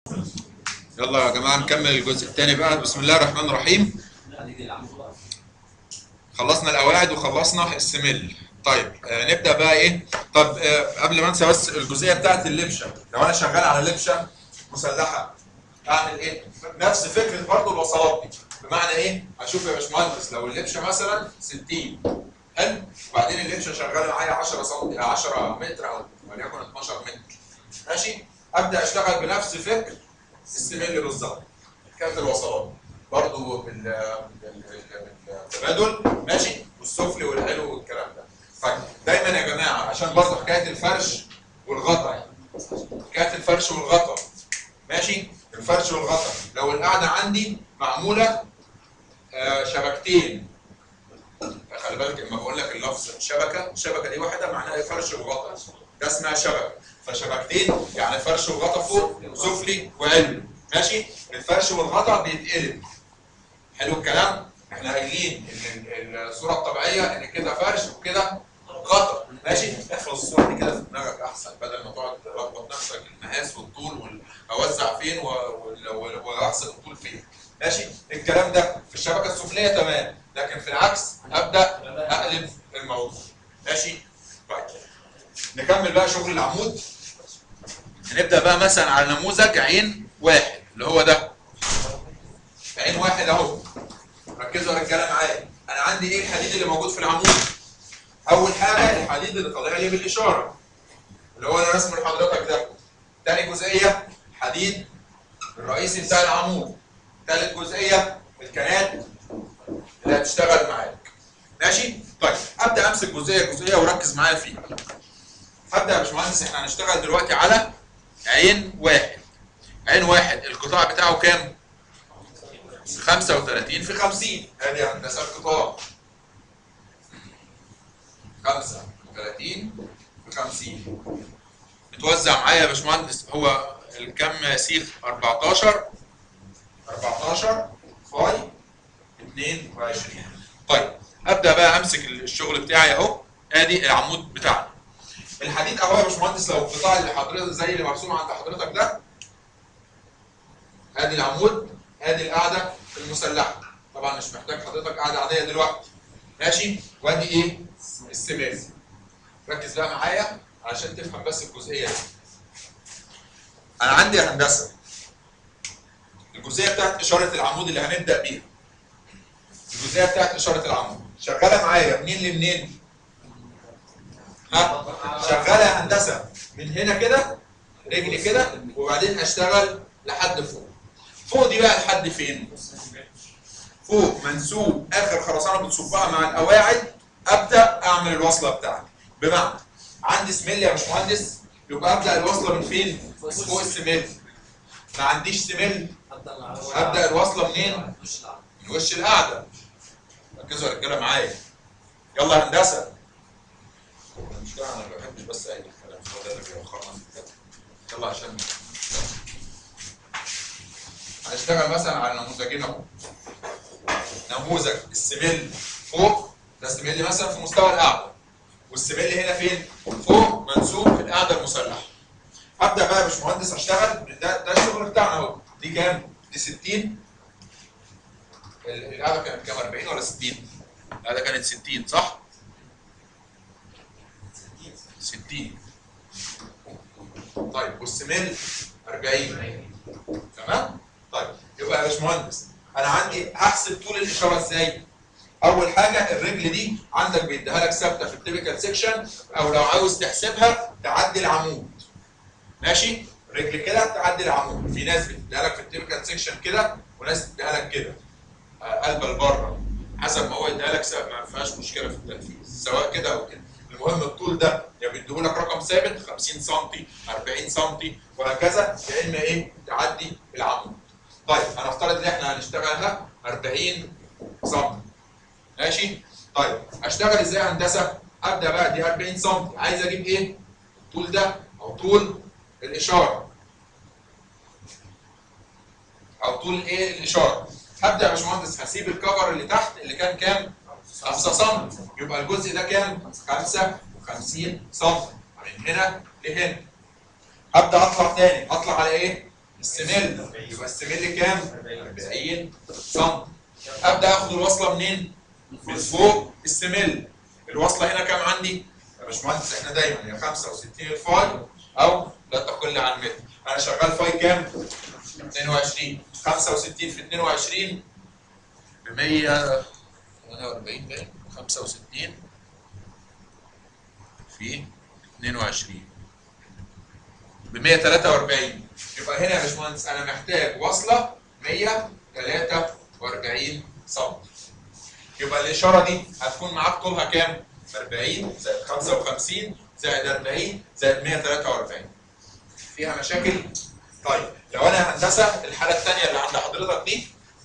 يلا يا جماعه نكمل الجزء الثاني بقى بسم الله الرحمن الرحيم خلصنا القواعد وخلصنا السمل طيب آه نبدا بقى ايه طب آه قبل ما انسى بس الجزئيه بتاعت اللبشه لو انا شغال على لبشه مسلحه اعمل ايه نفس فكره برضه الوصلات دي بمعنى ايه اشوف يا باشمهندس لو اللبشه مثلا 60 حلو وبعدين اللبشه شغاله معايا 10 سم 10 متر او وليكن 12 متر ماشي ابدا اشتغل بنفس فكر السمل بالظبط كانت الوصلات برضه بال بال- بال- بالتبادل ماشي والسفلي والعلو والكلام ده طيب دايما يا جماعه عشان برضه حكايه الفرش والغطا حكايه الفرش والغطا ماشي الفرش والغطا لو القاعده عندي معموله آه، شبكتين خلي بالك لما بقول لك اللفظ شبكه الشبكه دي واحده معناها إيه؟ فرش وغطا ده اسمها شبكه فشبكتين يعني فرش وغطا فوق سفلي وعلوي ماشي الفرش والغطا بيتقلب حلو الكلام احنا قايلين ان ال- الصوره الطبيعيه ان كده فرش وكده غطا ماشي احفظ الصوره دي كده في دماغك احسن بدل ما تقعد تلخبط نفسك المقاس والطول واوزع فين و- وال- وال- واحسب الطول فين ماشي الكلام ده في الشبكه السفليه تمام لكن في العكس ابدا اقلب الموضوع ماشي طيب نكمل بقى شغل العمود هنبدا بقى مثلا على نموذج عين واحد اللي هو ده عين واحد اهو ركزوا يا رجاله معايا انا عندي ايه الحديد اللي موجود في العمود اول حاجه الحديد اللي طالع لي بالاشاره اللي هو انا رسمه لحضرتك ده تاني جزئيه الحديد الرئيسي بتاع العمود تالت جزئيه الكنات اللي هتشتغل معاك ماشي طيب ابدا امسك جزئيه جزئيه وركز معايا فيها هبدا يا باشمهندس احنا هنشتغل دلوقتي على عين واحد عين واحد القطاع بتاعه كام 35 في 50 ادي هندسه القطاع 35 في 50 متوزع معايا يا باشمهندس هو الكم سيخ 14 14 فاي 22 طيب ابدا بقى امسك الشغل بتاعي اهو ادي العمود بتاعنا الحديد اهو يا باشمهندس لو القطاع اللي حضرتك زي اللي مرسوم عند حضرتك ده ادي العمود ادي القاعده المسلحه طبعا مش محتاج حضرتك قاعده عاديه دلوقتي ماشي وادي ايه السماس ركز بقى معايا علشان تفهم بس الجزئيه دي انا عندي يا هندسه الجزئيه بتاعت اشاره العمود اللي هنبدا بيها الجزئيه بتاعت اشاره العمود شغاله معايا منين لمنين ها شغاله يا هندسه من هنا كده رجلي كده وبعدين هشتغل لحد فوق فوق دي بقى لحد فين فوق منسوب اخر خرسانه بتصبها مع القواعد ابدا اعمل الوصله بتاعتي بمعنى عندي سميل يا باشمهندس يبقى ابدا الوصله من فين فوق السميل ما عنديش سميل ابدا الوصله منين من وش القاعده ركزوا يا رجاله معايا يلا يا هندسه مش انا ما بحبش بس اي الكلام هو ده اللي بيوخرنا في الكلام. يلا عشان هنشتغل مثلا على نموذجين اهو نموذج السميل فوق ده سميل مثلا في مستوى القاعده والسميل هنا فين؟ فوق منسوب في القاعده المسلحه هبدا بقى يا باشمهندس اشتغل ده ده الشغل بتاعنا اهو دي كام؟ دي 60 ال- القاعده كانت كام 40 ولا 60؟ القاعده كانت 60 صح؟ 60 طيب والسميل 40 تمام؟ طيب يبقى يا باشمهندس انا عندي هحسب طول الاشاره ازاي؟ اول حاجه الرجل دي عندك بيديها لك ثابته في التيبيكال سيكشن او لو عاوز تحسبها تعدي العمود ماشي؟ رجل كده تعدي العمود في ناس بتديها لك في التيبيكال سيكشن كده وناس بتديها لك كده آه، قلبه لبره حسب ما هو يديها لك ثابت ما فيهاش مشكله في التنفيذ سواء كده او كده المهم الطول ده يا بيديهولك رقم ثابت 50 سم 40 سم وهكذا يا اما ايه تعدي العمود طيب هنفترض ان احنا هنشتغلها 40 سم ماشي طيب اشتغل ازاي يا هندسه ابدا بقى دي 40 سم عايز اجيب ايه الطول ده او طول الاشاره او طول ايه الاشاره هبدا يا باشمهندس هسيب الكفر اللي تحت اللي كان كام 5 سم يبقى الجزء ده كام 55 سم من هنا لهنا هبدا اطلع تاني اطلع على ايه السمل يبقى السمل كام 40 سم ابدا اخد الوصله منين من فوق السمل الوصله هنا كام عندي يا باشمهندس احنا دايما يا 65 الفاي او لا تقل عن متر انا شغال فاي كام 22 65 في 22 ب 148 باين 65 في 22 ب 143 يبقى هنا يا باشمهندس انا محتاج وصله 143 سم يبقى الاشاره دي هتكون معاك طولها كام؟ 40 زائد 55 زائد 40 زائد 143 فيها مشاكل؟ طيب لو انا هندسه الحاله الثانيه اللي عند حضرتك دي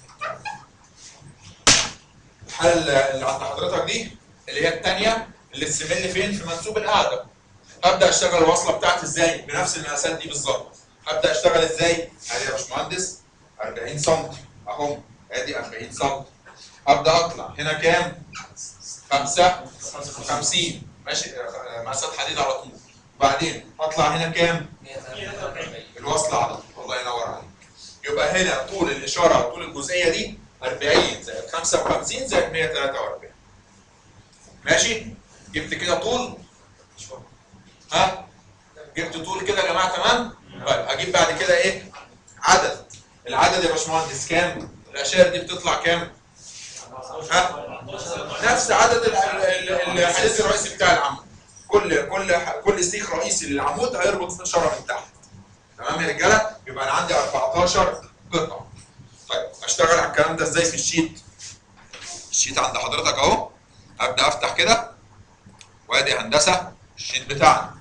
الحاله اللي عند حضرتك دي اللي هي الثانيه اللي السمل فين؟ في منسوب القاعده ابدا اشتغل الوصله بتاعتي ازاي؟ بنفس المقاسات دي بالظبط ابدا اشتغل ازاي؟ ادي يا باشمهندس 40 سم اهم ادي 40 سم ابدا اطلع هنا كام؟ 5 50 ماشي آه، مقاسات حديد على طول بعدين اطلع هنا كام؟ الوصله على طول الله ينور عليك يبقى هنا طول الاشاره طول الجزئيه دي 40 زائد 55 زائد 143 ماشي؟ جبت كده طول ها؟ جبت طول كده يا جماعه تمام؟ طيب اجيب بعد كده ايه؟ عدد العدد يا باشمهندس كام؟ الاشياء دي بتطلع كام؟ ها؟ نفس عدد ال- ال- ال- الحديث الرئيسي بتاع العمود كل كل كل سيخ رئيسي للعمود هيربط في اشاره من تحت تمام يا رجاله يبقى انا عندي 14 قطعه طيب اشتغل على الكلام ده ازاي في الشيت الشيت عند حضرتك اهو ابدا افتح كده وادي هندسه الشيت بتاعنا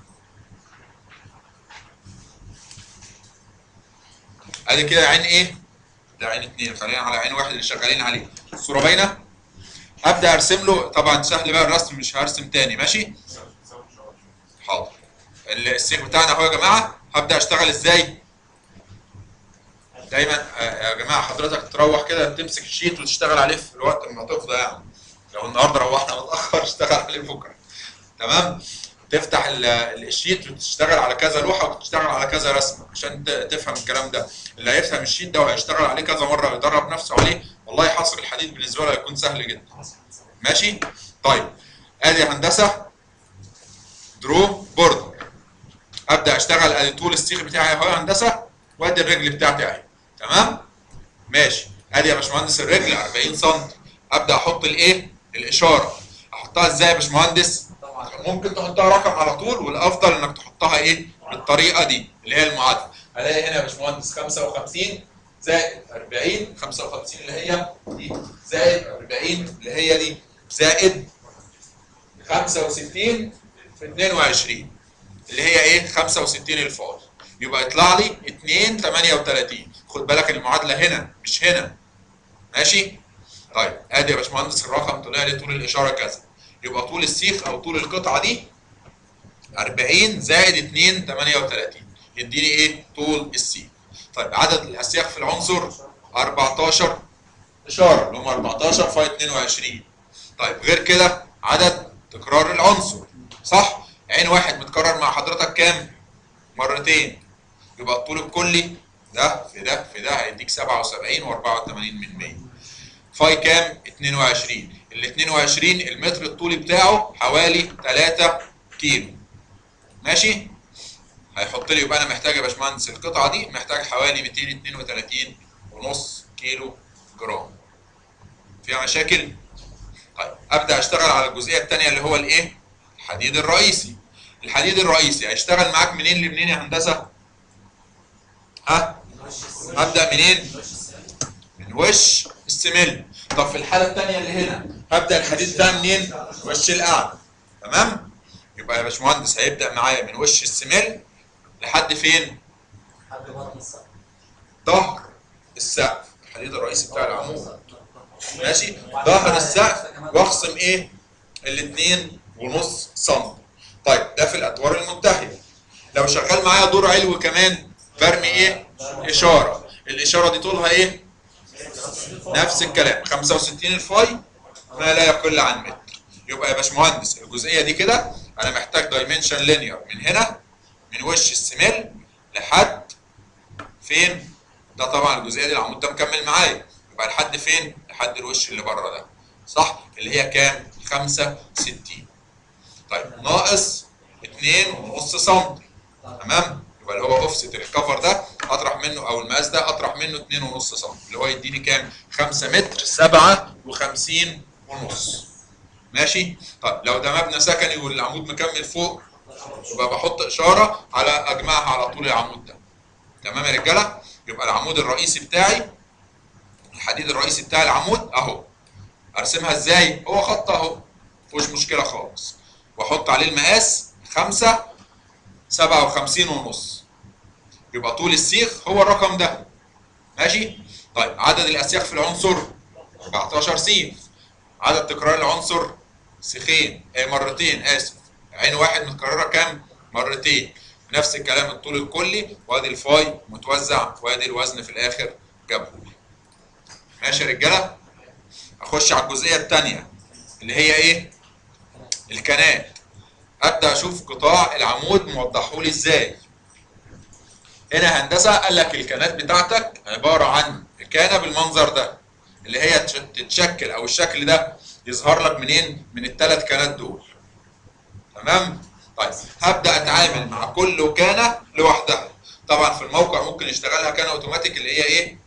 ادي كده عين ايه ده عين اتنين خلينا على عين واحد اللي شغالين عليه الصوره باينه ابدا ارسم له طبعا سهل بقى الرسم مش هرسم تاني ماشي حاضر السيخ بتاعنا اهو يا جماعه هبدا اشتغل ازاي دايما آه، يا جماعه حضرتك تروح كده تمسك الشيت وتشتغل عليه في الوقت ما تفضى يعني لو النهارده روحنا متاخر اشتغل عليه بكره تمام تفتح ال- الشيت وتشتغل على كذا لوحه وتشتغل على كذا رسمه عشان ت- تفهم الكلام ده اللي هيفهم الشيت ده وهيشتغل عليه كذا مره ويدرب نفسه عليه والله حصر الحديد بالنسبه له هيكون سهل جدا ماشي طيب ادي هندسه درو بوردر ابدا اشتغل ادي طول السيخ بتاعي اهو يا هندسه وادي الرجل بتاعتي اهي تمام ماشي ادي يا باشمهندس الرجل 40 سم ابدا احط الايه الاشاره احطها ازاي يا باشمهندس ممكن تحطها رقم على طول والافضل انك تحطها ايه بالطريقه دي اللي هي المعادله الاقي هنا يا باشمهندس 55 زائد 40 55 اللي هي دي زائد 40 اللي هي دي زائد 65 في 22 اللي هي ايه 65 الفاضي يبقى يطلع لي 2 38 خد بالك المعادله هنا مش هنا ماشي طيب ادي يا باشمهندس الرقم طلع لي طول الاشاره كذا يبقى طول السيخ او طول القطعه دي 40 زائد 2 38 يديني ايه طول السيخ طيب عدد الاسياخ في العنصر 14 اشاره اللي هم 14 في 22 طيب غير كده عدد تكرار العنصر صح عين واحد متكرر مع حضرتك كام مرتين يبقى الطول الكلي ده في ده في ده هيديك 77 و84 من 100 فاي كام 22 ال 22 المتر الطولي بتاعه حوالي 3 كيلو ماشي هيحط لي يبقى انا محتاج يا باشمهندس القطعه دي محتاج حوالي 232 ونص كيلو جرام فيها مشاكل طيب ابدا اشتغل على الجزئيه الثانيه اللي هو الايه الحديد الرئيسي الحديد الرئيسي هيشتغل معاك منين لمنين يا هندسه ها هبدا منين من وش السمل طب في الحاله الثانيه اللي هنا هبدا الحديد ده منين وش القاعده تمام يبقى يا باشمهندس هيبدا معايا من وش السمل لحد فين حد بطن السقف ظهر السقف الحديد الرئيسي بتاع العمود ماشي ظهر السقف واخصم ايه الاتنين ونص سم طيب ده في الادوار المنتهيه لو شغال معايا دور علوي كمان برمي ايه اشاره الاشاره دي طولها ايه نفس الكلام 65 الفاي ما لا يقل عن متر يبقى يا باشمهندس الجزئيه دي كده انا محتاج دايمنشن لينير من هنا من وش السمل لحد فين ده طبعا الجزئيه دي العمود ده مكمل معايا يبقى لحد فين لحد الوش اللي بره ده صح اللي هي كام 65 طيب ناقص 2.5 سم تمام يبقى اللي هو اوفست الكفر ده اطرح منه او المقاس ده اطرح منه 2.5 سم اللي هو يديني كام 5 متر 57 ونص ماشي طيب لو ده مبنى سكني والعمود مكمل فوق يبقى بحط اشاره على اجمعها على طول العمود ده تمام يا رجاله يبقى العمود الرئيسي بتاعي الحديد الرئيسي بتاع العمود اهو ارسمها ازاي هو خط اهو مفيش مشكله خالص واحط عليه المقاس 5 57 ونص يبقى طول السيخ هو الرقم ده ماشي طيب عدد الاسياخ في العنصر 14 سيخ عدد تكرار العنصر سيخين اي مرتين اسف عين واحد متكرره كام مرتين نفس الكلام الطول الكلي وادي الفاي متوزع وادي الوزن في الاخر جابه ماشي يا رجاله اخش على الجزئيه الثانيه اللي هي ايه الكنات ابدا اشوف قطاع العمود موضحه لي ازاي هنا هندسه قال لك الكنات بتاعتك عباره عن كانه بالمنظر ده اللي هي تتشكل او الشكل ده يظهر لك منين من الثلاث كانات دول تمام طيب هبدا اتعامل مع كل كانه لوحدها طبعا في الموقع ممكن يشتغلها كانه اوتوماتيك اللي هي ايه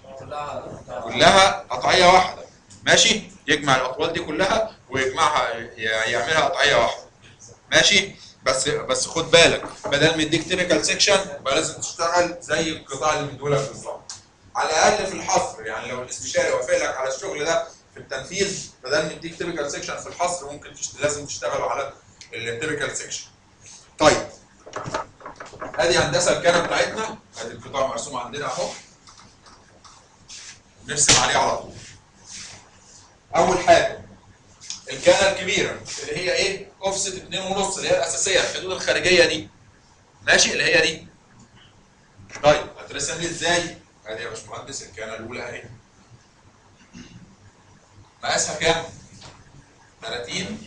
كلها قطعيه واحده ماشي يجمع الاطوال دي كلها ويجمعها يعملها قطعيه واحده ماشي بس بس خد بالك بدل ما يديك تيبيكال سيكشن يبقى لازم تشتغل زي القطاع اللي مديهولك بالظبط على الاقل في الحصر يعني لو الاستشاري وافق لك على الشغل ده في التنفيذ بدل ما يديك تيبيكال سيكشن في الحصر ممكن تشت... لازم تشتغلوا على التيبيكال سيكشن طيب ادي هندسه الكنه بتاعتنا ادي القطاع مرسوم عندنا اهو نرسم عليه على طول اول حاجه الكنه الكبيره اللي هي ايه اوفست 2.5 اللي هي الاساسيه الحدود الخارجيه دي ماشي اللي هي دي طيب هترسم لي ازاي ادي يا باشمهندس الكنه الاولى اهي مقاسها كام 30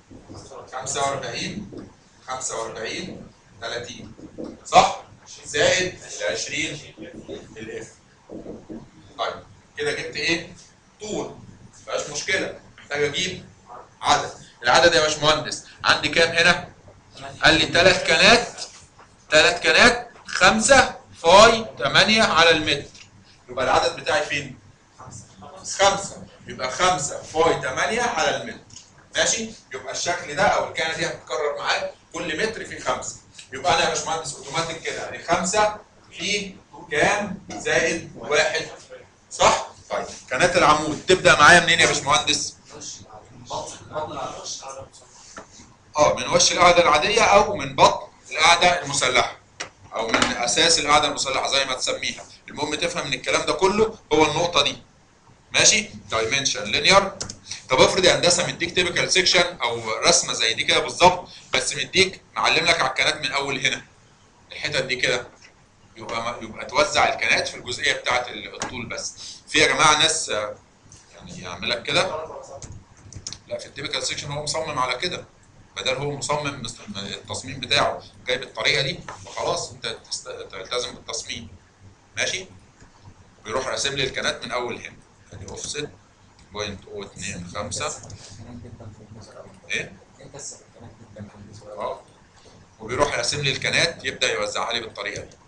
45 45 30 صح زائد ال 20 الاف طيب كده جبت ايه طول مفيهاش مشكله محتاج اجيب عدد العدد يا باشمهندس عندي كام هنا قال لي ثلاث كنات ثلاث كنات 5 فاي 8 على المتر يبقى العدد بتاعي فين خمسة يبقى 5 فاي 8 على المتر ماشي يبقى الشكل ده او الكانه دي هتتكرر معاك كل متر فيه 5 يبقى انا يا باشمهندس اوتوماتيك كده يعني 5 في كام زائد واحد صح؟ طيب كانات العمود تبدا معايا منين يا باشمهندس؟ اه من وش القاعده العاديه او من بطن القاعده المسلحه او من اساس القاعده المسلحه زي ما تسميها المهم تفهم ان الكلام ده كله هو النقطه دي ماشي دايمنشن لينير طب افرض يا هندسه مديك تيبيكال سيكشن او رسمه زي دي كده بالظبط بس مديك معلم لك على الكنات من اول هنا الحتت دي كده يبقى يبقى توزع الكنات في الجزئيه بتاعه الطول بس في يا جماعه ناس يعني يعمل لك كده لا في التيبيكال سيكشن هو مصمم على كده بدل هو مصمم التصميم بتاعه جاي بالطريقه دي وخلاص انت تلتزم بالتصميم ماشي بيروح راسم لي الكنات من اول هنا ادي اوفست بوينت او 2 5 ايه؟ اه وبيروح راسم لي الكنات يبدا يوزعها لي بالطريقه دي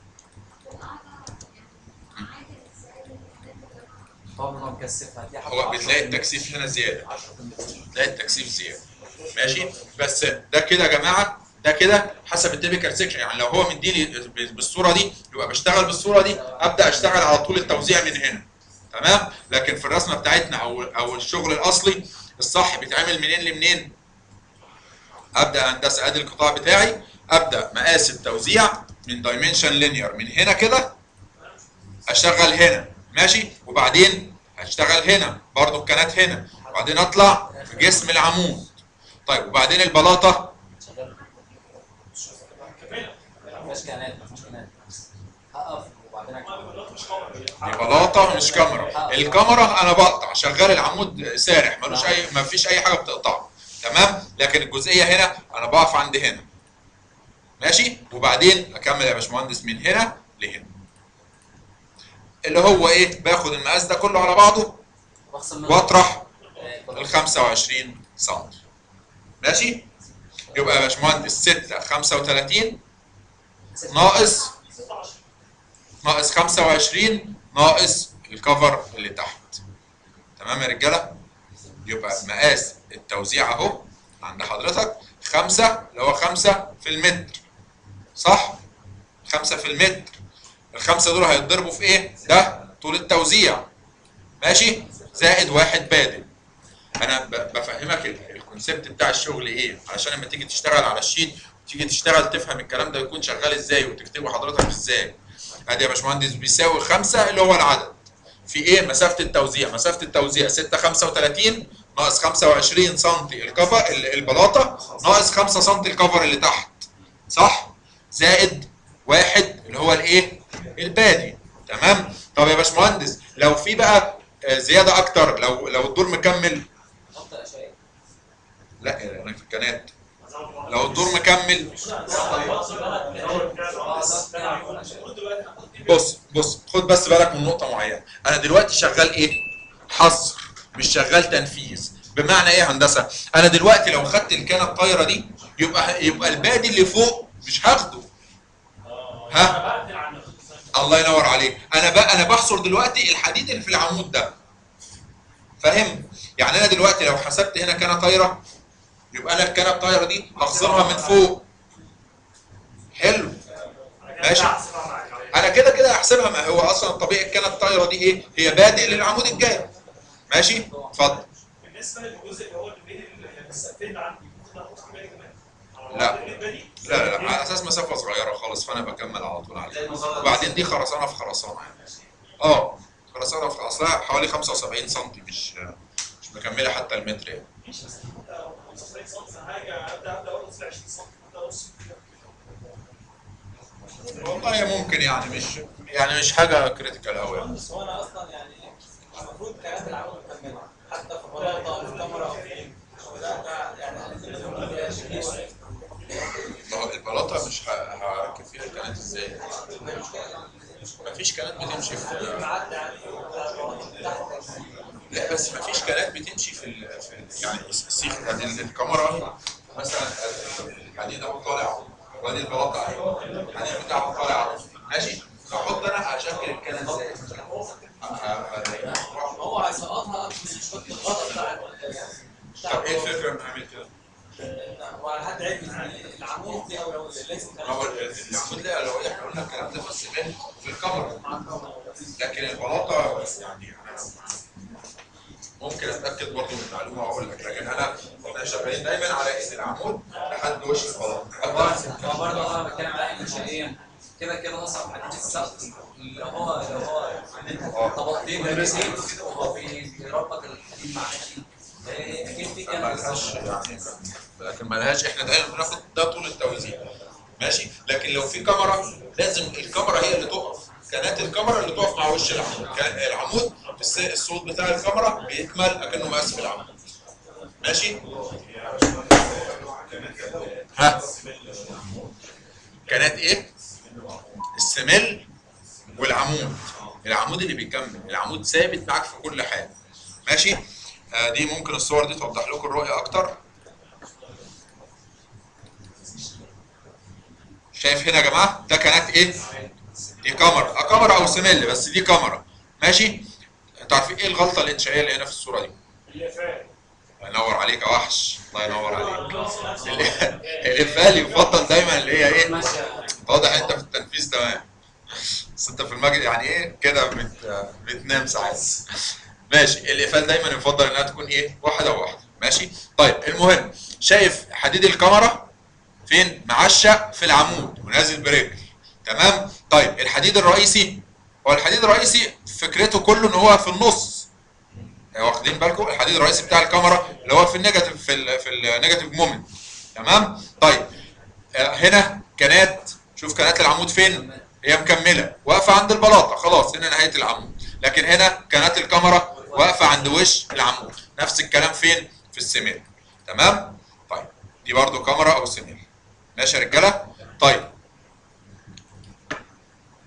هو بتلاقي التكثيف هنا زياده بتلاقي التكثيف زياده ماشي بس ده كده يا جماعه ده كده حسب التيبيكال سيكشن يعني لو هو مديني بالصوره دي يبقى بشتغل بالصوره دي ابدا اشتغل على طول التوزيع من هنا تمام لكن في الرسمه بتاعتنا او او الشغل الاصلي الصح بيتعمل منين لمنين ابدا هندسه ادي القطاع بتاعي ابدا مقاس التوزيع من دايمنشن لينير من هنا كده اشتغل هنا ماشي وبعدين هشتغل هنا برضو الكنات هنا وبعدين اطلع في جسم العمود طيب وبعدين البلاطه مفيش كنات مفيش كنات هقف وبعدين دي بلاطه مش كاميرا الكاميرا انا بقطع شغال العمود سارح ملوش اي ما فيش اي حاجه بتقطعه تمام لكن الجزئيه هنا انا بقف عند هنا ماشي وبعدين اكمل يا باشمهندس من هنا لهنا اللي هو ايه باخد المقاس ده كله على بعضه واخصم منه واطرح آه، ال 25 سم ماشي يبقى يا باشمهندس 6 35 ناقص ناقص 25 ناقص الكفر اللي تحت تمام يا رجاله يبقى مقاس التوزيع اهو عند حضرتك 5 اللي هو 5 في المتر صح 5 في المتر الخمسه دول هيتضربوا في ايه ده طول التوزيع ماشي زائد واحد بادل انا ب- بفهمك ال- الكونسيبت بتاع الشغل ايه علشان لما تيجي تشتغل على الشيت تيجي تشتغل تفهم الكلام ده يكون شغال ازاي وتكتبه حضرتك ازاي ادي يا باشمهندس بيساوي خمسة اللي هو العدد في ايه مسافه التوزيع مسافه التوزيع 6 35 ناقص 25 سم الكفر ال- البلاطه ناقص 5 سم الكفر اللي تحت صح زائد واحد اللي هو الايه البادي تمام طب يا باشمهندس لو في بقى آه، زياده اكتر لو لو الدور مكمل حط اشياء لا انا في الكنات لو الدور مكمل بص بص خد بس بالك من نقطه معينه انا دلوقتي شغال ايه حصر مش شغال تنفيذ بمعنى ايه يا هندسه انا دلوقتي لو خدت الكنه الطايره دي يبقى يبقى البادي اللي فوق مش هاخده ها الله ينور عليك انا بقى انا بحصر دلوقتي الحديد اللي في العمود ده فاهم يعني انا دلوقتي لو حسبت هنا كنه طايره يبقى انا الكنه الطايره دي هخصمها من فوق حلو ماشي انا كده كده هحسبها ما هو اصلا طبيعي الكنه الطايره دي ايه هي بادئ للعمود الجاي ماشي اتفضل بالنسبه للجزء اللي هو اللي بين السقفين اللي عندي ممكن احط كمان كمان لا. لا لا لا على اساس مسافه صغيره خالص فانا بكمل على طول عليها وبعدين دي خرسانه في خرسانه اه خرسانه في اصلها حوالي 75 سم مش مش مكمله حتى المتر يعني 75 سم حاجه ابدا ابدا اقول 20 سم ابدا نص والله ممكن يعني مش يعني مش حاجه كريتيكال قوي يعني بس هو انا اصلا يعني المفروض كانت العمل مكمله حتى في بلاطه او في كاميرا او في ايه ده ده يعني هنزل لهم ما فيهاش كيس ما هو البلاطه مش ه- هركب فيها الكنات ازاي؟ مفيش كنات بتمشي في معدي عليه تحت لا بس مفيش كنات بتمشي في, ال... في ال... يعني السيخ ادي ال- الكاميرا مثلا الحديد اهو طالع وادي البلاطه اهي الحديد بتاعه طالع ماشي احط انا اشكل الكنات ازاي؟ ه- ه- هو هيسقطها بس مش فاكر الغطا بتاع طب ايه الفكره من اعمل كده؟ هو على حد علمي العمود دي او لو لازم ما هو ال- العمود ده لو احنا قلنا الكلام ده في السمنت في الكاميرا لكن البلاطه يعني انا ممكن اتاكد برضه من المعلومه واقول لك لكن انا احنا شغالين دايما على ان العمود لحد وش البلاطه هو برضه انا بتكلم على انشائيا كده كده اصلا حديد السقف اللي هو اللي هو طبقتين رئيسيين وهو بي- بيربط الحديد مع الحديد إيه، اكيد في كان ملهاش يعني لكن ملهاش احنا دايما بناخد ده طول التوزيع ماشي لكن لو في كاميرا لازم الكاميرا هي اللي تقف كانت الكاميرا اللي تقف مع وش العمود كان العمود الس- الصوت بتاع الكاميرا بيكمل اكنه مقاس في العمود ماشي ها كانت ايه السمل والعمود العمود اللي بيكمل العمود ثابت معاك في كل حاجه ماشي آه دي ممكن الصور دي توضح لكم الرؤيه اكتر شايف هنا يا جماعه ده كانت ايه دي كاميرا آه كاميرا او سمل بس دي كاميرا ماشي انتوا عارفين ايه الغلطه الانشائيه اللي هنا في الصوره دي الله ينور عليك يا وحش الله ينور عليك ال- الافعال يفضل دايما اللي هي ايه ماشيه واضح انت في التنفيذ تمام بس انت في المجد يعني ايه كده بت... بتنام ساعات ماشي الافال دايما يفضل انها تكون ايه واحده واحده ماشي طيب المهم شايف حديد الكاميرا فين معشق في العمود ونازل برجل تمام طيب الحديد الرئيسي هو الحديد الرئيسي فكرته كله ان هو في النص واخدين بالكم الحديد الرئيسي بتاع الكاميرا اللي هو في النيجاتيف في ال في النيجاتيف مومنت تمام طيب آه، هنا كانات شوف كانات العمود فين هي مكمله واقفه عند البلاطه خلاص هنا نهايه العمود لكن هنا كانات الكاميرا واقفه عند وش العمود نفس الكلام فين في السمير تمام طيب دي برضو كاميرا او سمير ماشي يا رجاله طيب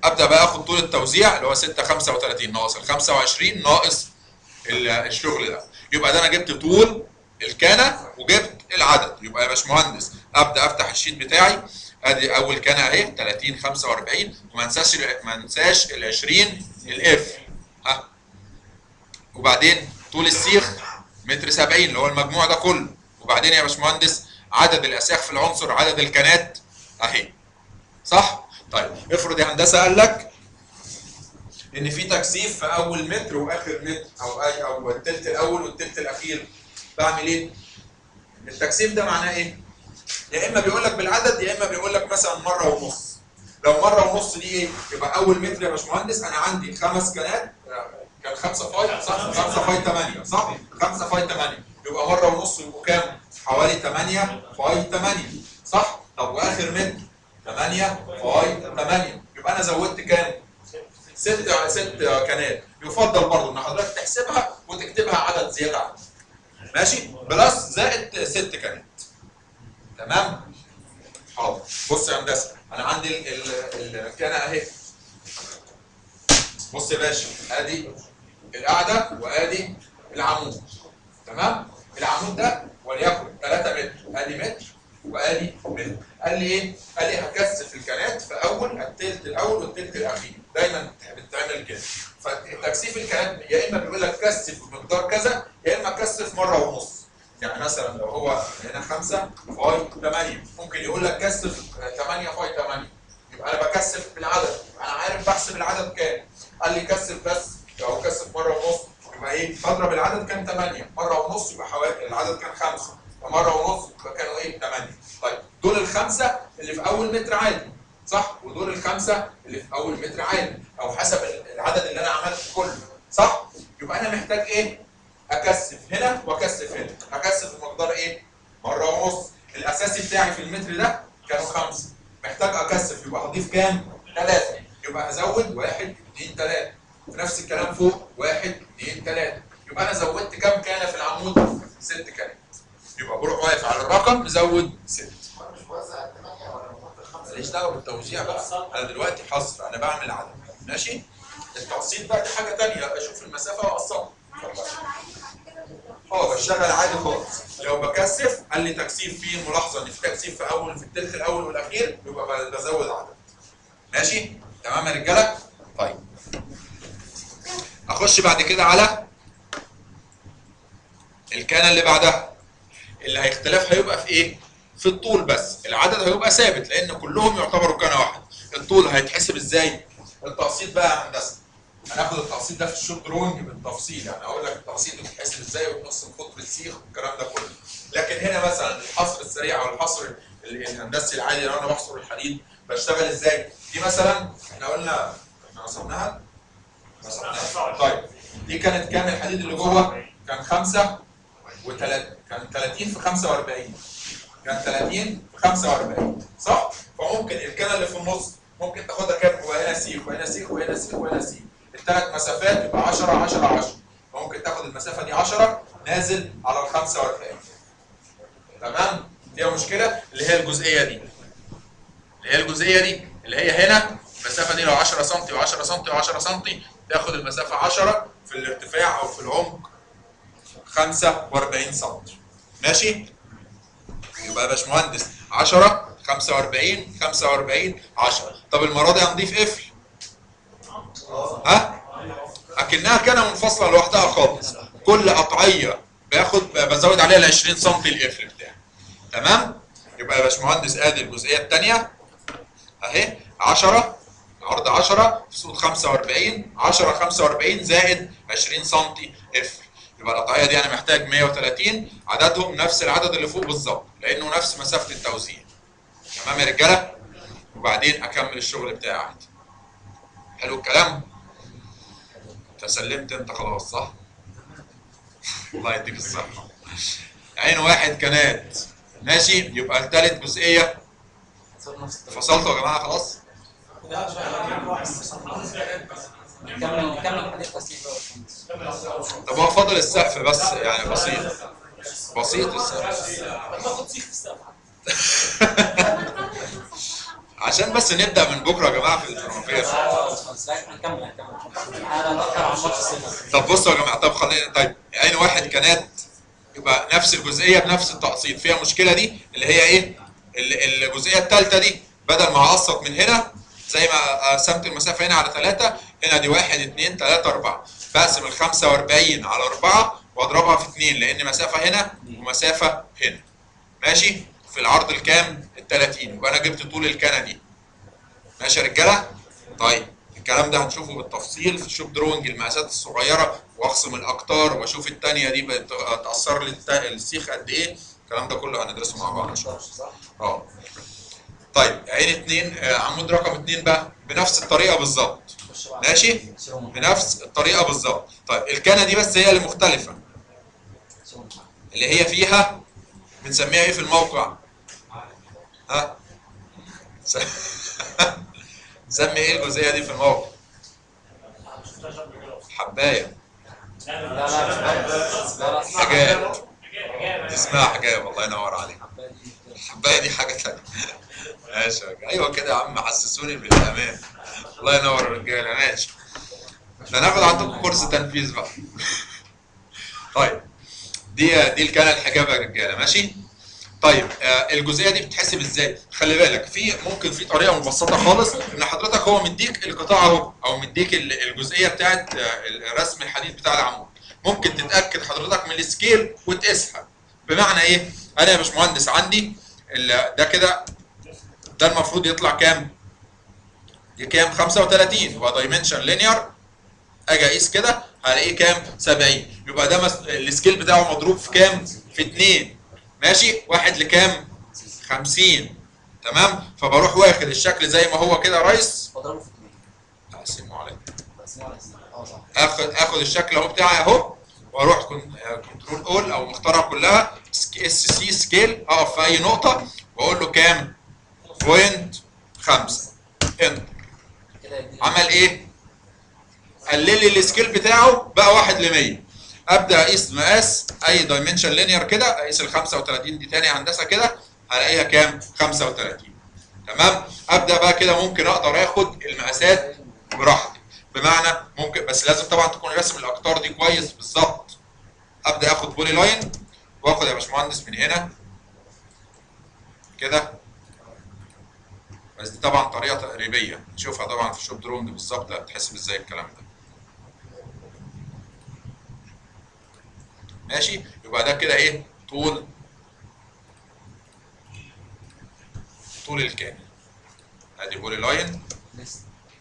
ابدا بقى اخد طول التوزيع اللي هو 6 35 ناقص ال 25 ناقص ال- الشغل ده يبقى ده انا جبت طول الكانه وجبت العدد يبقى يا باشمهندس ابدا افتح الشيت بتاعي ادي اول كانه اهي 30 45 وما انساش ما انساش ال 20 الاف ها وبعدين طول السيخ متر 70 اللي هو المجموع ده كله وبعدين يا باشمهندس عدد الاسياخ في العنصر عدد الكانات اهي صح طيب افرض يا هندسه قال لك ان في تكثيف في اول متر واخر متر او اي او التلت الاول والتلت الاخير بعمل ايه التكثيف ده معناه ايه يا اما بيقول لك بالعدد يا اما بيقول لك مثلا مره ونص لو مره ونص دي ايه يبقى اول متر يا باشمهندس انا عندي خمس كانات كان 5 فاي صح 5 فاي 8 صح 5 فاي 8 يبقى مره ونص يبقوا كام حوالي 8 فاي 8 صح طب واخر متر 8 فاي 8 يبقى انا زودت كام ست ست كانات يفضل برضه ان حضرتك تحسبها وتكتبها عدد زياده عنه ماشي بلس زائد ست كانات تمام حاضر بص يا هندسه انا عندي ال- ال- الكنه اهي بص يا باشا ادي القاعده وادي العمود تمام العمود ده وليكن 3 متر ادي متر وادي متر قال لي ايه؟ قال لي هكثف الكنات في اول التلت الاول والتلت الاخير دايما بتتعمل كده فتكثيف الكنات يا اما بيقول لك كثف بمقدار كذا يا اما كثف مره ونص يعني مثلا لو هو هنا 5 فاي 8 ممكن يقول لك كثف 8 فاي 8 يبقى انا بكثف بالعدد انا عارف بحسب العدد كام قال لي كثف بس لو كثف مره ونص يبقى ايه بضرب العدد كان 8 مره ونص يبقى حوالي العدد كان 5 فمره ونص يبقى كانوا ايه 8 طيب دول الخمسه اللي في اول متر عادي صح ودول الخمسه اللي في اول متر عادي او حسب العدد اللي انا عملته كله صح يبقى انا محتاج ايه اكثف هنا واكثف هنا هكثف بمقدار ايه مره ونص الاساسي بتاعي في المتر ده كانوا خمسه محتاج اكثف يبقى هضيف كام ثلاثه يبقى هزود واحد اثنين ثلاثه نفس الكلام فوق واحد اثنين ثلاثه يبقى انا زودت كام كان في العمود ست كانت يبقى بروح واقف على الرقم مزود ست ماليش دعوه بالتوزيع بقى انا دلوقتي حصر انا بعمل عدد ماشي التقسيط بقى دي حاجه ثانيه اشوف المسافه واقسطها اه بشتغل عادي خالص لو بكثف قال لي تكثيف فيه ملاحظه ان في تكثيف في اول في التلت الاول والاخير يبقى بزود عدد ماشي تمام يا رجاله طيب اخش بعد كده على الكانه اللي بعدها اللي هيختلف هيبقى في ايه في الطول بس العدد هيبقى ثابت لان كلهم يعتبروا كانه واحده الطول هيتحسب ازاي التقسيط بقى يا هندسه هناخد التقسيط ده في الشوت درونج بالتفصيل يعني اقول لك التقسيط بيتحسب ازاي وتقسم قطر السيخ والكلام ده كله لكن هنا مثلا الحصر السريع او الحصر ال- الهندسي العادي لو انا بحصر الحديد بشتغل ازاي دي مثلا احنا قلنا احنا رسمناها رسمناها طيب دي كانت كام الحديد اللي جوه كان خمسة وتلات كان 30 في 45 كان 30 في 45 صح؟ فممكن الكنه اللي في النص ممكن تاخدها كام؟ يبقى هنا سيخ وهنا سيخ وهنا سيخ وهنا سيخ الثلاث مسافات يبقى 10 10 10 فممكن تاخد المسافه دي 10 نازل على ال 45 تمام؟ فيها مشكله اللي هي الجزئيه دي اللي هي الجزئيه دي اللي هي هنا المسافه دي لو 10 سم و10 سم و10 سم تاخد المسافه 10 في الارتفاع او في العمق 45 سم ماشي؟ يبقى يا باشمهندس 10 45 45 10 طب المره دي هنضيف قفل ها اكنها كانه منفصله لوحدها خالص كل قطعيه باخد بزود عليها ال 20 سم القفل بتاعي تمام يبقى يا باشمهندس ادي الجزئيه الثانيه اهي 10 عرض 10 في صوت 45 10 45 زائد 20 سم قفل يبقى القطعيه دي انا محتاج 130 عددهم نفس العدد اللي فوق بالظبط لانه نفس مسافه التوزيع تمام يا رجاله وبعدين اكمل الشغل بتاعي عادي حلو الكلام انت سلمت انت خلاص صح الله يديك الصحه عين واحد كانت ماشي يبقى الثالث جزئيه فصلتوا يا جماعه خلاص كمل كمل حديث بسيط بقى يا باشمهندس. طب هو فاضل السقف بس يعني بسيط بسيط السقف باخد سيخ في السقف عشان بس نبدا من بكره يا جماعه في الترمومتر هنكمل هنكمل انا بفكر على ماتش السنه طب بصوا يا جماعه طب خلينا طيب عين واحد كانت يبقى نفس الجزئيه بنفس التقسيط فيها مشكله دي اللي هي ايه؟ ال- الجزئيه الثالثه دي بدل ما اقسط من هنا زي ما قسمت المسافه هنا على 3 هنا دي 1 2 3 4 بقسم ال 45 على 4 واضربها في 2 لان مسافه هنا ومسافه هنا ماشي؟ في العرض الكام؟ ال 30 يبقى انا جبت طول الكنه دي ماشي يا رجاله؟ طيب الكلام ده هنشوفه بالتفصيل في الشوب دروينج المقاسات الصغيره واخصم الاقطار واشوف الثانيه دي بتاثر لي الت- السيخ قد ايه الكلام ده كله هندرسه مع بعض ان شاء الله صح؟ اه طيب عين اتنين آه، عمود رقم اتنين بقى بنفس الطريقه بالظبط خش بقى. ماشي شيلهم. بنفس الطريقه بالظبط طيب الكنه دي بس هي اللي مختلفه شيلهم. اللي هي فيها بنسميها ايه في الموقع ها س- نسمي ايه الجزئيه دي في الموقع حبايه لا لا لا لا لا حاجات اسمها حجاب الله ينور عليك الحبايه دي حاجه ثانيه ماشي يا جماعة. ايوه كده يا عم حسسوني بالامان الله ينور الرجاله ماشي ده ناخد عندكم كورس تنفيذ بقى طيب دي دي الكنه الحجاب يا رجاله ماشي طيب آه الجزئيه دي بتتحسب ازاي خلي بالك في ممكن في طريقه مبسطه خالص ان حضرتك هو مديك القطاع اهو او مديك ال- الجزئيه بتاعت آه، رسم الحديد بتاع العمود ممكن تتاكد حضرتك من السكيل وتقيسها بمعنى ايه انا يا باشمهندس عندي ال- ده كده ده المفروض يطلع كام دي كام 35 يبقى دايمنشن لينير اجي اقيس كده هلاقيه كام 70 يبقى ده مس... السكيل بتاعه مضروب في كام في 2 ماشي واحد لكام 50 تمام فبروح واخد الشكل زي ما هو كده ريس بضربه في اثنين اقسمه عليه بس ما اه صح اخد اخد الشكل اهو بتاعي اهو واروح كن- آه، كنترول اول او مختارها كلها اس سي سكيل اقف في اي نقطه واقول له كام بوينت 5 انتر كده يديني عمل ايه قلل لي السكيل بتاعه بقى 1 ل 100 ابدا اقيس مقاس اي دايمنشن لينير كده اقيس ال 35 دي تاني هندسه كده هلاقيها كام 35 تمام ابدا بقى كده ممكن اقدر اخد المقاسات براحتي بمعنى ممكن بس لازم طبعا تكون راسم الاقطار دي كويس بالظبط ابدا اخد بولي لاين واخد يا باشمهندس من هنا كده بس دي طبعا طريقه تقريبيه نشوفها طبعا في شوب درونج بالظبط هتحسب ازاي الكلام ده ماشي يبقى ده كده ايه طول طول الكامل ادي بولي لاين لسه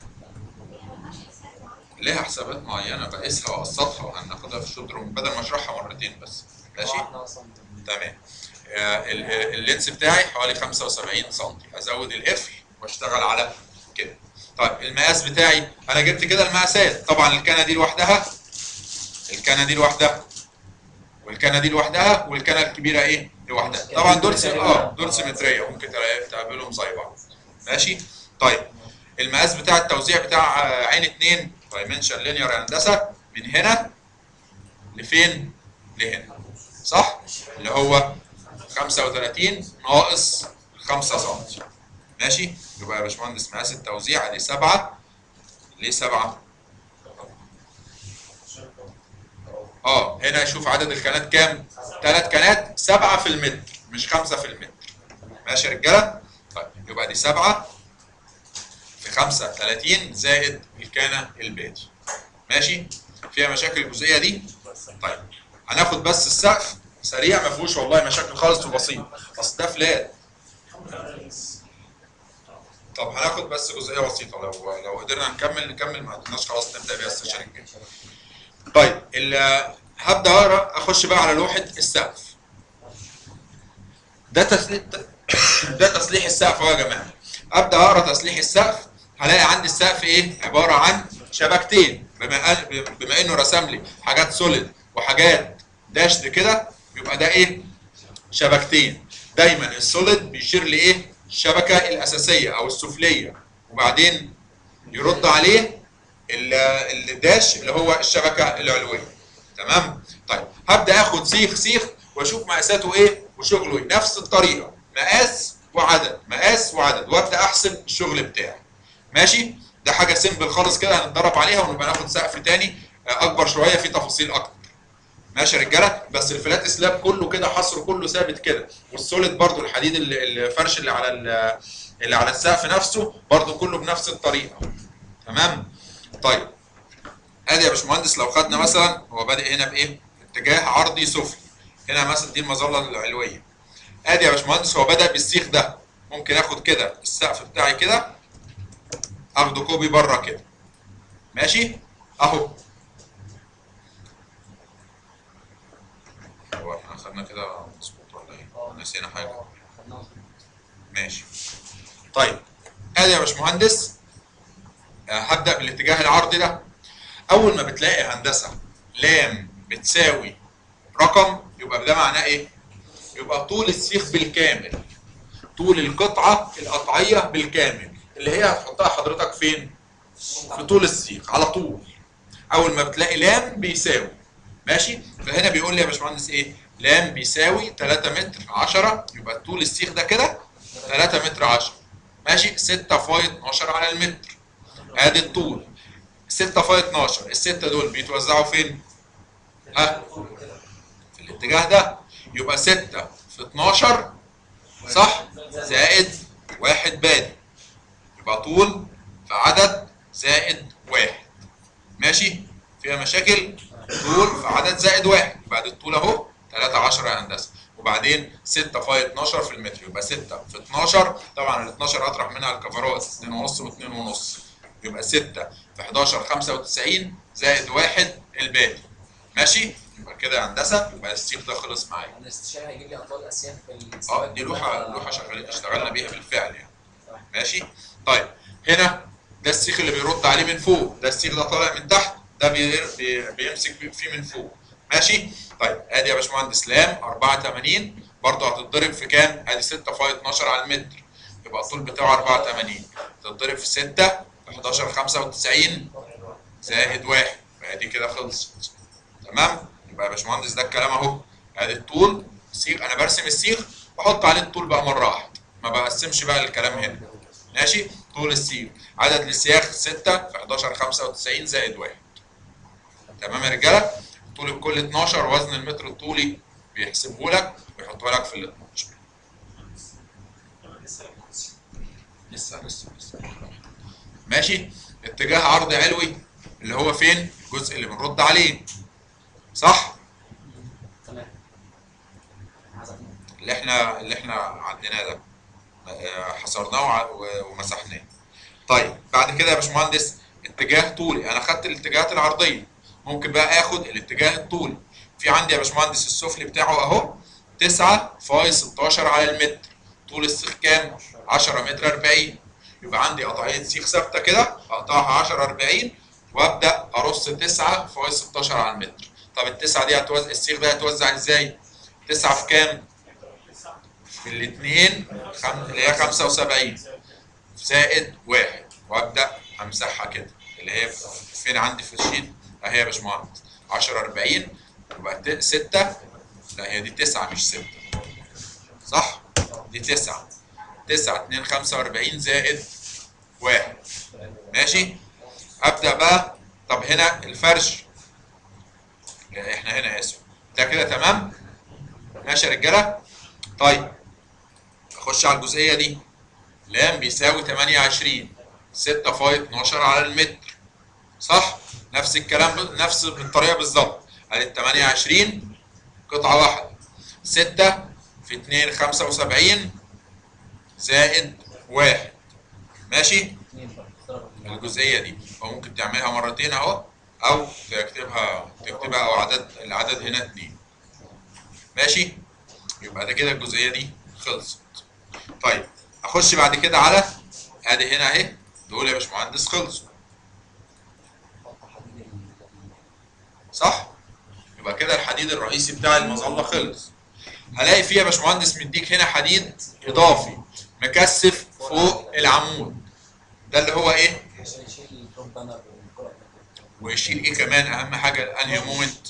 ليها حسابات معينه بقيسها واقسطها وهناخدها في الشوب درونج بدل ما اشرحها مرتين بس ماشي احنا اصلا تمام آه، ال- ال- اللينس بتاعي حوالي 75 سم ازود القفل واشتغل على كده طيب المقاس بتاعي انا جبت كده المقاسات طبعا الكنه دي لوحدها الكنه دي لوحدها والكنه دي لوحدها والكنه الكبيره ايه لوحدها طبعا دول سم... اه دول سيمتريه ممكن تلاقي- تقابلهم زي بعض ماشي طيب المقاس بتاع التوزيع بتاع آه، عين اتنين دايمنشن لينير هندسه من هنا لفين لهنا صح اللي هو 35 ناقص 5 سم ماشي يبقى يا باشمهندس مقاس التوزيع ادي 7 ليه 7 اه هنا شوف عدد الكنات كام ثلاث كنات 7 في المتر مش 5 في المتر ماشي يا رجاله طيب يبقى دي 7 في 5 30 زائد الكانه الباقي ماشي فيها مشاكل الجزئيه دي طيب هناخد بس السقف سريع ما فيهوش والله مشاكل خالص وبسيط اصل ده فلات طب هناخد بس جزئيه بسيطه لو لو قدرنا نكمل نكمل ما قدرناش خلاص نبدا بيها السيشن الجاي طيب ال- هبدا اقرا اخش بقى على لوحه السقف ده تسليح ده تصليح السقف اهو يا جماعه ابدا اقرا تصليح السقف هلاقي عندي السقف ايه عباره عن شبكتين بما أن- بما انه رسم لي حاجات سوليد وحاجات داشد كده يبقى ده ايه شبكتين دايما السوليد بيشير لايه الشبكه الاساسيه او السفليه وبعدين يرد عليه ال- الداش اللي هو الشبكه العلويه تمام طيب هبدا اخد سيخ سيخ واشوف مقاساته ايه وشغله ايه نفس الطريقه مقاس وعدد مقاس وعدد وابدا احسب الشغل بتاعي ماشي ده حاجه سيمبل خالص كده هنتدرب عليها ونبقى ناخد سقف تاني آه، اكبر شويه فيه تفاصيل اكتر ماشي يا رجاله بس الفلات سلاب كله كده حصره كله ثابت كده والسوليد برضو الحديد اللي- الفرش اللي على ال- اللي على السقف نفسه برضو كله بنفس الطريقه تمام طيب ادي يا باشمهندس لو خدنا مثلا هو بادئ هنا بايه اتجاه عرضي سفلي هنا مثلا دي المظله العلويه ادي يا باشمهندس هو بدا بالسيخ ده ممكن اخد كده السقف بتاعي كده اخده كوبي بره كده ماشي اهو هو احنا خدنا كده مظبوط ولا ايه؟ نسينا حاجه ماشي طيب ادي يا باشمهندس آه، هبدا بالاتجاه العرضي ده اول ما بتلاقي هندسه لام بتساوي رقم يبقى ده معناه ايه؟ يبقى طول السيخ بالكامل طول القطعه القطعيه بالكامل اللي هي هتحطها حضرتك فين؟ في طول السيخ على طول اول ما بتلاقي لام بيساوي ماشي فهنا بيقول لي يا باشمهندس ايه لام بيساوي 3 متر 10 يبقى طول السيخ ده كده 3 متر 10 ماشي 6 فاي 12 على المتر ادي الطول 6 فاي 12 الستة دول بيتوزعوا فين ها في الاتجاه ده يبقى 6 في 12 صح زائد واحد بادي يبقى طول في عدد زائد واحد ماشي فيها مشاكل طول في عدد زائد واحد بعد الطول اهو 3 10 يا هندسه وبعدين 6 في 12 في المتر يبقى 6 في 12 طبعا ال 12 اطرح منها الكفرات 2 ونص و2 ونص يبقى 6 في 11 95 زائد واحد الباقي ماشي يبقى كده يا هندسه يبقى السيخ ده خلص معايا الاستشاري هيجيب لي اطوال الاسياف في اه السواق دي لوحه لوحه شغالين اشتغلنا بيها بالفعل يعني ماشي طيب هنا ده السيخ اللي بيرد عليه من فوق ده السيخ ده طالع من تحت ده بي بي بيمسك فيه من فوق ماشي طيب ادي يا باشمهندس لام 84 برضه هتتضرب في كام ادي 6 في 12 على المتر يبقى الطول بتاعه 84 تتضرب في 6 في 11 95 زائد واحد فادي كده خلصت تمام يبقى يا باشمهندس ده الكلام اهو ادي الطول السيخ انا برسم السيخ بحط عليه الطول بقى مره واحده ما بقسمش بقى الكلام هنا ماشي طول السيخ عدد السياخ 6 في 11 95 زائد واحد تمام يا رجاله طول الكل 12 وزن المتر الطولي بيحسبه لك ويحطه لك في ال 12 لسه لسه لسه ماشي اتجاه عرض علوي اللي هو فين الجزء اللي بنرد عليه صح تمام اللي احنا اللي احنا عديناه ده آه، حصرناه وع- و- ومسحناه طيب بعد كده يا باشمهندس اتجاه طولي انا خدت الاتجاهات العرضيه ممكن بقى اخد الاتجاه الطولي في عندي يا باشمهندس السفلي بتاعه اهو 9 فاي 16 على المتر طول السيخ كام 10 متر 40 يبقى عندي قطعيه سيخ ثابته كده اقطعها 10 40 وابدا ارص 9 فاي 16 على المتر طب التسعه دي هتوزع السيخ ده هيتوزع ازاي 9 في كام في الاثنين خم... اللي هي 75 زائد واحد وابدا امسحها كده اللي هي فين عندي في الشيت اهي يا باشمهندس 10 40 يبقى 6 لا هي دي 9 مش 6 صح؟ دي 9 9 2 45 زائد واحد ماشي؟ ابدا بقى طب هنا الفرش لا، احنا هنا اسف ده كده تمام؟ ماشي يا رجاله؟ طيب اخش على الجزئيه دي لام بيساوي 28 6 فاي 12 على المتر صح نفس الكلام ب- نفس بالطريقه بالظبط ادي 28 قطعه واحده 6 في 2 75 زائد 1 ماشي الجزئيه دي فممكن تعملها مرتين اهو او تكتبها تكتبها او عدد العدد هنا 2 ماشي يبقى ده كده الجزئيه دي خلصت طيب اخش بعد كده على ادي هنا اهي دول يا باشمهندس خلصوا صح يبقى كده الحديد الرئيسي بتاع المظله خلص هلاقي فيه يا باشمهندس مديك هنا حديد اضافي مكثف فوق العمود ده اللي هو ايه عشان يشيل الدروب بانر والكرة ويشيل ايه كمان اهم حاجه الانهي مومنت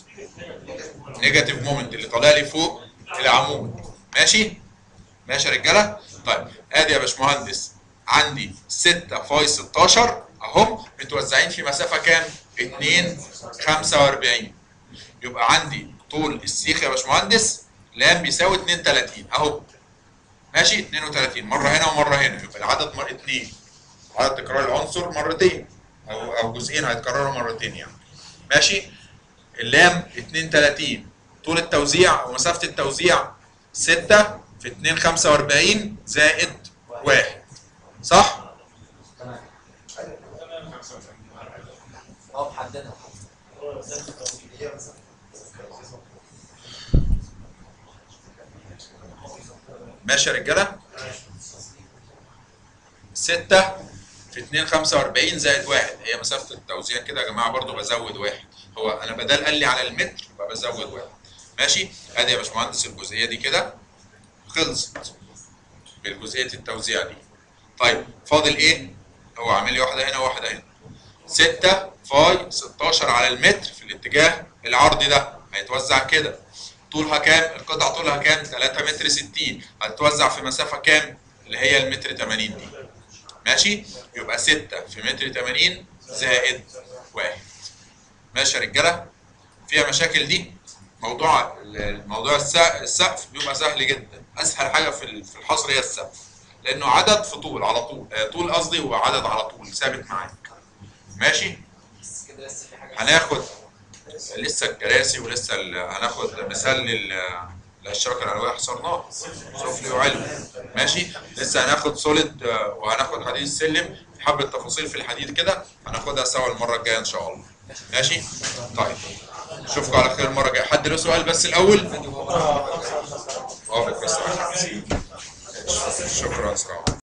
نيجاتيف مومنت اللي طالع لي فوق العمود ماشي ماشي يا رجاله طيب ادي يا باشمهندس عندي 6 فاي 16 اهم متوزعين في مسافه كام 2 45 يبقى عندي طول السيخ يا باشمهندس لام بيساوي 32 اهو ماشي 32 مره هنا ومره هنا يبقى العدد مر 2 عدد تكرار العنصر مرتين او او جزئين هيتكرروا مرتين يعني ماشي اللام 32 طول التوزيع ومسافه التوزيع 6 في 2 45 زائد 1 صح؟ اه محددها ماشي يا رجاله 6 في 2 45 زائد 1 هي مسافه التوزيع كده يا جماعه برضو بزود واحد هو انا بدل قال لي على المتر يبقى بزود واحد ماشي ادي يا باشمهندس الجزئيه دي كده خلصت بالجزئيه التوزيع دي طيب فاضل ايه هو عامل لي واحده هنا وواحده هنا 6 فاي 16 على المتر في الاتجاه العرضي ده هيتوزع كده طولها كام القطعه طولها كام 3 متر 60 هتتوزع في مسافه كام اللي هي المتر 80 دي ماشي يبقى 6 في متر 80 زائد 1 ماشي يا رجاله فيها مشاكل دي موضوع الموضوع السقف السقف بيبقى سهل جدا اسهل حاجه في ال- في الحصر هي السقف لانه عدد في طول على طول آه، طول قصدي وعدد على طول ثابت معاك ماشي بس كده لسه في حاجه هناخد لسه الكراسي ولسه ال- هناخد مثال لل للشبكه العلويه حصرناها سفلي وعلوي ماشي لسه هناخد سوليد آه، وهناخد حديد السلم في حبه تفاصيل في الحديد كده هناخدها سوا المره الجايه ان شاء الله ماشي طيب اشوفكم على خير المره الجايه حد له سؤال بس الاول وافق بس شكرا سلام